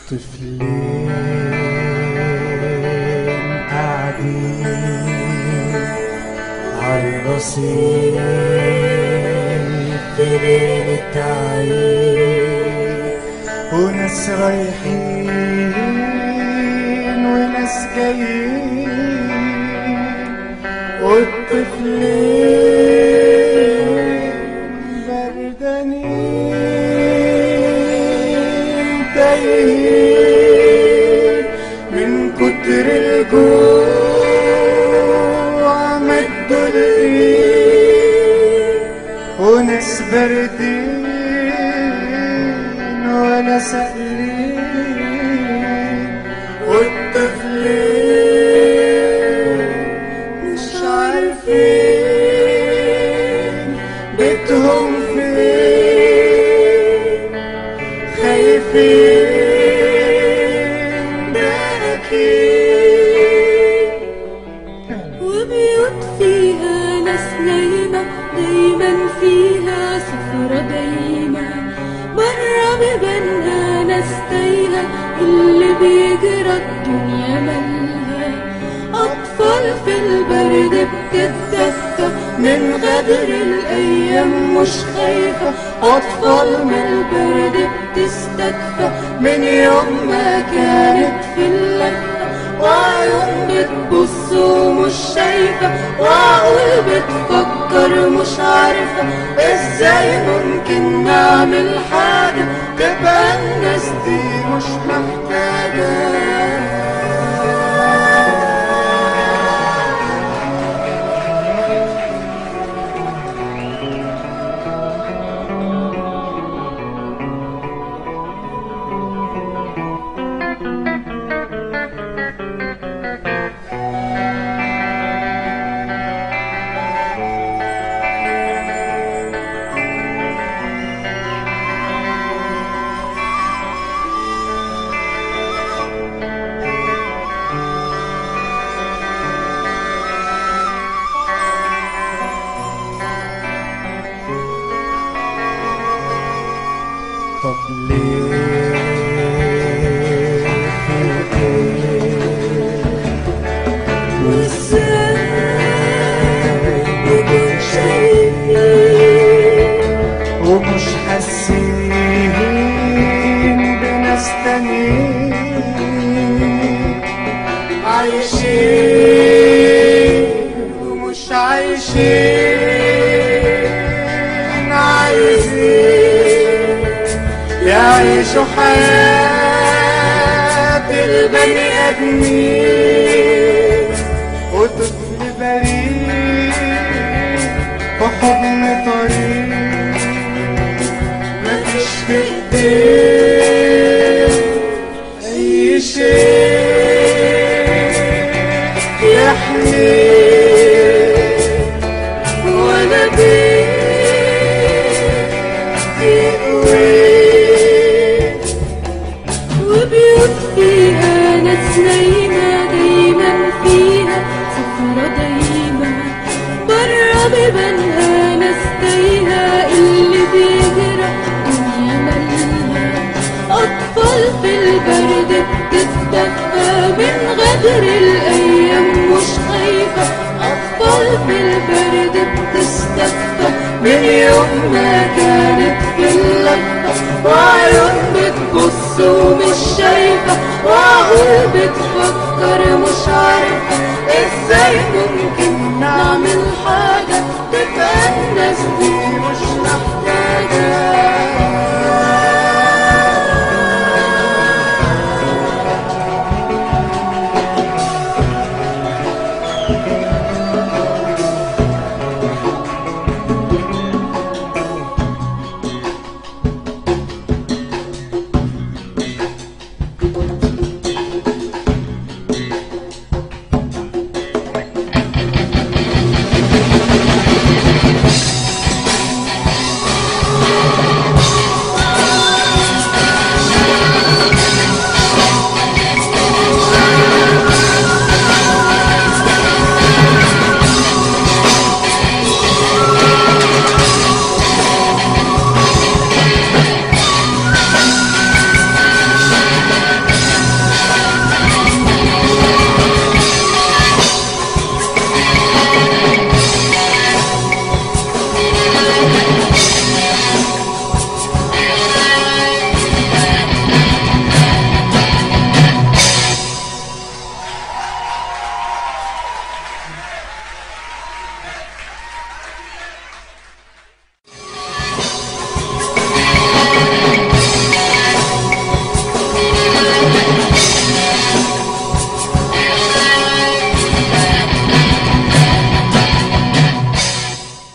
طفلين قاعدين عالرصيف في ليلة عيد وناس رايحين وناس جايين والطفلين بردانين تايهين من كتر الجوع مدوا الايد وناس باردين ولا سائلين والطفلين مش عارفين بيتهم فين خايفين ده أكيد وبيوت فيها ناس نايمة دايما فيها سفرة دايمة برا بيبانها ناس تايهة اللي بيجرى الدنيا مالها أطفال في البرد بتتدفى من غدر الأيام مش خايفة أطفال من البرد بتستدفى من يوم ما كانت في اللفة وعيون بتبص ومش شايفة وعقول بتفكر مش عارفة ازاي ممكن نعمل حاجة تبقى الناس دي مش محتاجة طب ليه في ايه وازاي نكون شايفين ومش حاسين بناس تانيين عايشين ومش عايشين عايزين يعيشوا حياة البني آدمين وطفل بريء في حضن طريق مفيش في ايديه اي شيء يحميه ولا بيت يقويه وبيوت فيها ناس نايمة دايما فيها سفرة دايمة برا بيبانها ناس تايهة اللي بيجرى الدنيا مالها أطفال في البرد بتتدفى من غدر الأيام مش خايفة أطفال في البرد بتستدفى من يوم ما كانت في اللفة وعيون